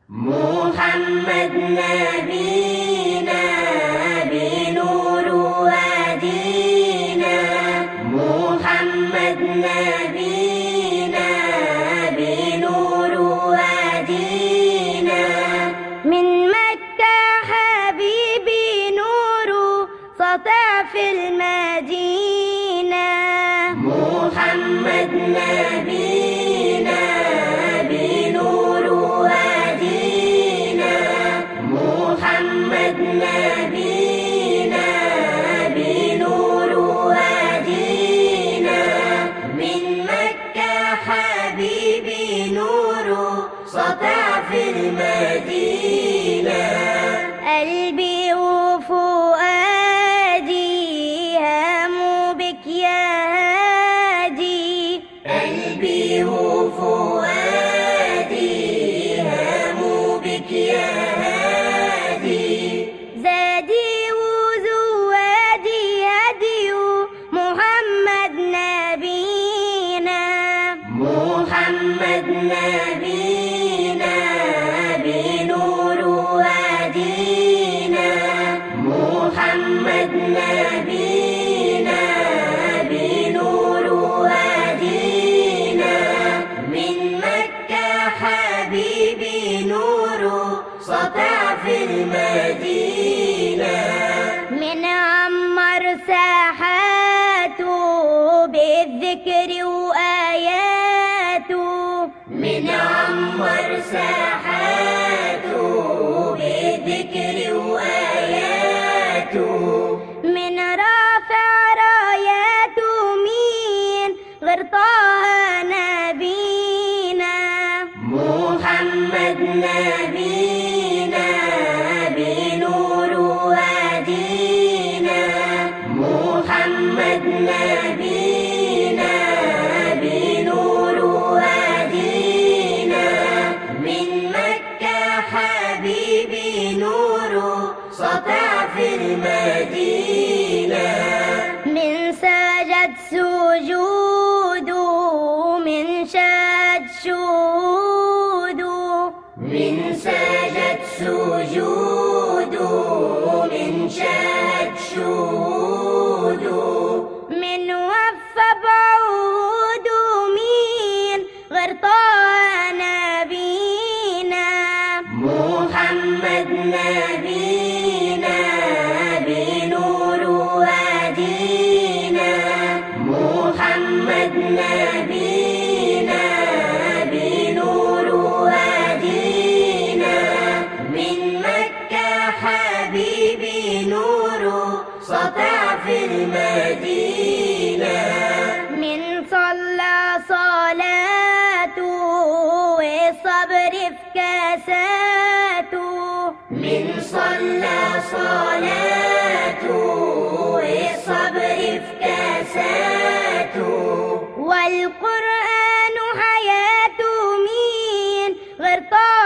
محمد نبينا بنور وادينا محمد نبينا بنور وادينا من مكة حبيبي نور سطع في المدينة محمد نبينا بنور وادينا محمد نبينا بنور وادينا من مكة حبيبي نور سطع في المدينة قلبي وفؤادي هاموا بك يا هادي قلبي وفؤادي هاموا بك يا هادي زادي وزوادي هدي محمد نبينا محمد نبينا بنور وادينا محمد نبينا بنور وادينا من مكة حبيبي نور سطع في المدينة من عمر ساحاته بالذكر وآياته من عمر ساحاته بذكر وآياته من رافع راياته مين غير طه نبينا محمد نبينا بنور وادينا محمد نبينا بنور وادينا من مكة حبيبي نور سطع في المدينة من سجد سجوده من شاد شهوده من سجد سجوده من شهد شهوده من وفى بعوده مين غير طه نبينا محمد نبينا بنور وادينا محمد نبينا بنور وادينا من مكة حبيبي نور سطع في المدينة من صلى صلاته والصبر في كاساته من صلى صلاته والصبر في كاساته والقرآن حياته مين غير طه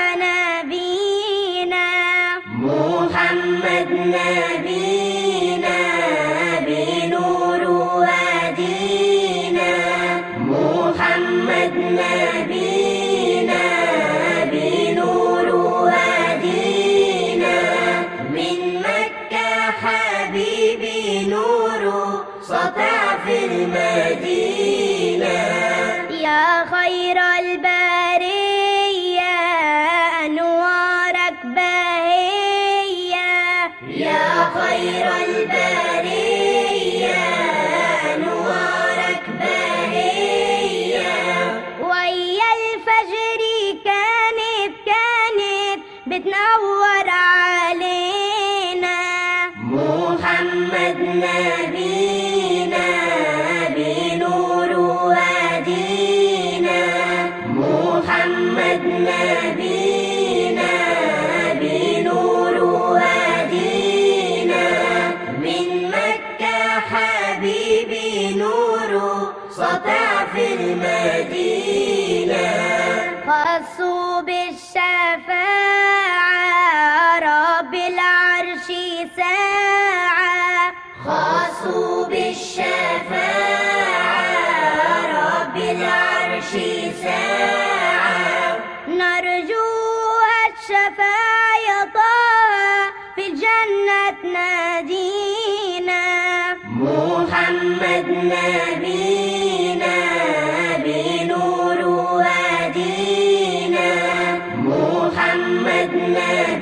نبينا محمد نبينا بنور وادينا محمد نبينا بنور وادينا من مكة حبيبي نور سطع في المدينة يا خير البرية أنوارك باهية يا خير البرية أنوارك باهية ويا الفجر كانت كانت بتنور علينا محمد نبينا بنور وادينا محمد نبينا بنور وادينا من مكة حبيبي نور سطع في المدينة خصوا بالشفاعة رب العرش ساعة خاصوا بالشفاعة رب العرش ساعة نرجوها الشفاعة يا طه في الجنة نادينا محمد نبينا بنور وادينا محمد نبينا